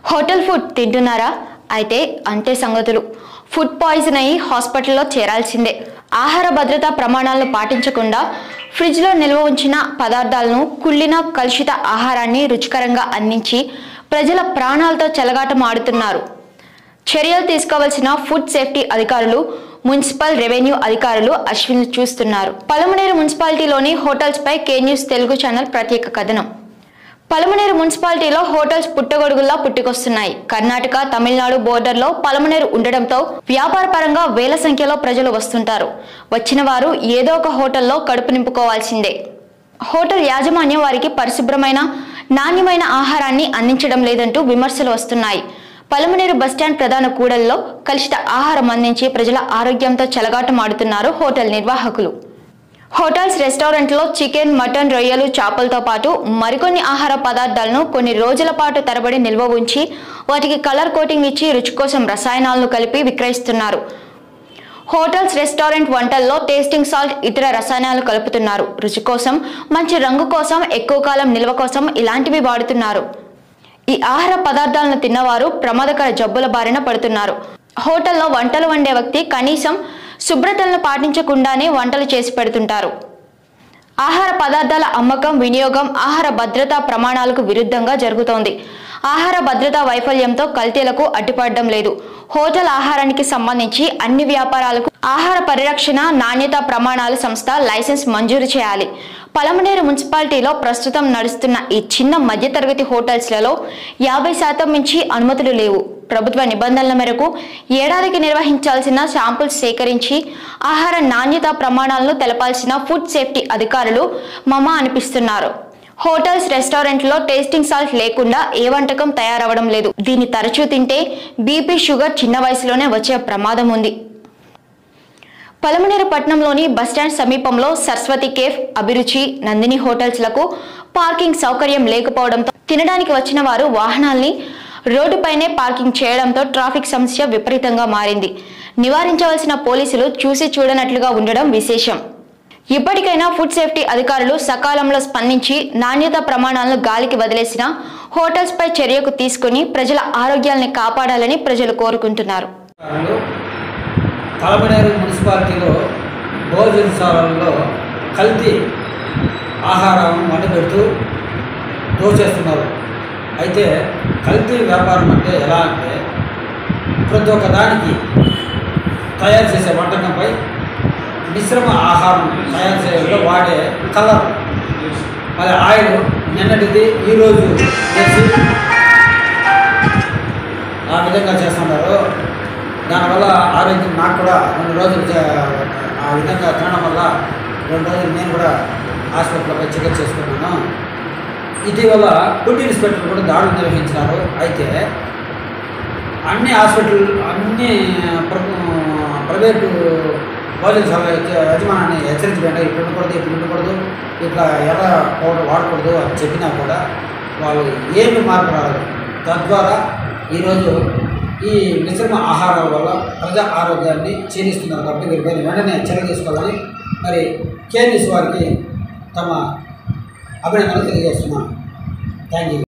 hotel food తింటున్నారా అయితే అంతే సంగతులు ఫుడ్ పాయిజన్ అయి హాస్పిటల్లో చేరాల్సిందే ఆహార భద్రతా ప్రమాణాలను పాటించకుండా ఫ్రిడ్జ్లో నిల్వ ఉంచిన పదార్థాలను కుళ్ళిన కలుషిత ఆహారాన్ని రుచికరంగా అందించి ప్రజల ప్రాణాలతో చెలగాటం ఆడుతున్నారు చర్యలు తీసుకోవాల్సిన ఫుడ్ సేఫ్టీ అధికారులు మున్సిపల్ రెవెన్యూ అధికారులు అశ్విన్ చూస్తున్నారు పలమనేరు మున్సిపాలిటీలోని హోటల్స్ పై కే న్యూస్ తెలుగు ఛానల్ ప్రత్యేక కథనం పలమనేరు మున్సిపాలిటీలో హోటల్స్ పుట్టగొడుగుల్లా పుట్టుకొస్తున్నాయి కర్ణాటక తమిళనాడు బోర్డర్లో పలమనేరు ఉండడంతో వ్యాపార పరంగా వేల సంఖ్యలో ప్రజలు వస్తుంటారు వచ్చిన వారు ఏదో ఒక హోటల్లో కడుపు నింపుకోవాల్సిందే హోటల్ యాజమాన్యం వారికి పరిశుభ్రమైన నాణ్యమైన ఆహారాన్ని అందించడం లేదంటూ విమర్శలు వస్తున్నాయి పలమనేరు బస్టాండ్ ప్రధాన కూడల్లో కలుషిత ఆహారం అందించి ప్రజల ఆరోగ్యంతో చెలగాటమాడుతున్నారు హోటల్ నిర్వాహకులు హోటల్స్ రెస్టారెంట్లో చికెన్ మటన్ రొయ్యలు చేపలతో పాటు మరికొన్ని ఆహార పదార్థాలను కొన్ని రోజుల పాటు తరబడి నిల్వ ఉంచి వాటికి కలర్ కోటింగ్ ఇచ్చి రుచి కోసం రసాయనాలను కలిపి విక్రయిస్తున్నారు హోటల్స్ రెస్టారెంట్ వంటల్లో టేస్టింగ్ సాల్ట్ ఇతర రసాయనాలు కలుపుతున్నారు రుచి కోసం మంచి రంగు కోసం ఎక్కువ కాలం నిల్వ కోసం ఇలాంటివి వాడుతున్నారు ఈ ఆహార పదార్థాలను తిన్నవారు ప్రమాదకర జబ్బుల బారిన పడుతున్నారు హోటల్లో వంటలు వండే వ్యక్తి కనీసం శుభ్రతలను పాటించకుండానే వంటలు చేసి పెడుతుంటారు ఆహార పదార్థాల అమ్మకం వినియోగం ఆహార భద్రతా ప్రమాణాలకు విరుద్ధంగా జరుగుతోంది ఆహార భద్రతా వైఫల్యంతో కల్తీలకు అడ్డుపడడం లేదు హోటల్ ఆహారానికి సంబంధించి అన్ని వ్యాపారాలకు ఆహార పరిరక్షణ నాణ్యతా ప్రమాణాల సంస్థ లైసెన్స్ మంజూరు చేయాలి పలమనేరు మున్సిపాలిటీలో ప్రస్తుతం నడుస్తున్న ఈ చిన్న మధ్యతరగతి హోటల్స్లలో యాభై శాతం మించి అనుమతులు లేవు ప్రభుత్వ నిబంధనల మేరకు ఏడాదికి నిర్వహించాల్సిన శాంపుల్స్ సేకరించి ఆహార నాణ్యతా ప్రమాణాలను తెలపాల్సిన ఫుడ్ సేఫ్టీ అధికారులు మమ అనిపిస్తున్నారు హోటల్స్ రెస్టారెంట్లో టేస్టింగ్ సాల్ట్ లేకుండా ఏ వంటకం తయారవడం లేదు దీన్ని తరచూ తింటే బీపీ షుగర్ చిన్న వయసులోనే వచ్చే ప్రమాదం ఉంది పలమనేరు పట్టణంలోని బస్టాండ్ సమీపంలో సరస్వతి కేఫ్ అభిరుచి నందిని హోటల్స్లకు పార్కింగ్ సౌకర్యం లేకపోవడంతో తినడానికి వచ్చిన వారు వాహనాల్ని రోడ్డుపైనే పార్కింగ్ చేయడంతో ట్రాఫిక్ సమస్య విపరీతంగా మారింది నివారించవలసిన పోలీసులు చూసి చూడనట్లుగా ఉండడం విశేషం ఇప్పటికైనా ఫుడ్ సేఫ్టీ అధికారులు సకాలంలో స్పందించి నాణ్యత ప్రమాణాలను గాలికి వదిలేసిన హోటల్స్ పై చర్యకు తీసుకుని ప్రజల ఆరోగ్యాల్ని కాపాడాలని ప్రజలు కోరుకుంటున్నారు వాళ్ళు తలపనేరు మున్సిపాలిటీలో భోజనశాలల్లో కల్తీ ఆహారం వండిపెడుతూ దోచేస్తున్నారు అయితే కల్తీ వ్యాపారం అంటే ఎలా అంటే ప్రతి ఒక్క దానికి తయారు చేసే వంటకంపై మిశ్రమ ఆహారం తయారు చేయడంలో వాడే కలర్ మరి ఆయిల్ నిన్నటిది ఈరోజు చేసి ఆ విధంగా చేస్తున్నారు దానివల్ల ఆరోగ్యం నాకు కూడా రెండు రోజులు చే- ఆ విధంగా తినడం వల్ల రెండు రోజులు నేను కూడా హాస్పిటల్పై చికిత్స చేసుకున్నాను ఇటీవల ఫుడ్ ఇన్స్పెక్టర్ కూడా దాడులు నిర్వహించినారు అయితే అన్ని హాస్పిటల్ అన్ని ప్రభు ప్రైవేటు భోజనశాల యజ- యజమానాన్ని హెచ్చరించబడి ఇప్పుడు ఉండకూడదు ఇప్పుడు ఉండకూడదు ఇట్లా ఎర్ర పౌడర్ వాడకూడదు అని చెప్పినా కూడా వాళ్ళు ఏమి మార్పు రాలేదు తద్వారా ఈరోజు ఈ మిశ్రమ ఆహారాల వల్ల ప్రజా ఆరోగ్యాన్ని క్షీణిస్తున్నారు కాబట్టి వీరిపైన వెంటనే చర్య తీసుకోవాలని మరి కేఎన్ఎస్ వారికి తమ అభినందనలు తెలియజేస్తున్నాను థ్యాంక్ యూ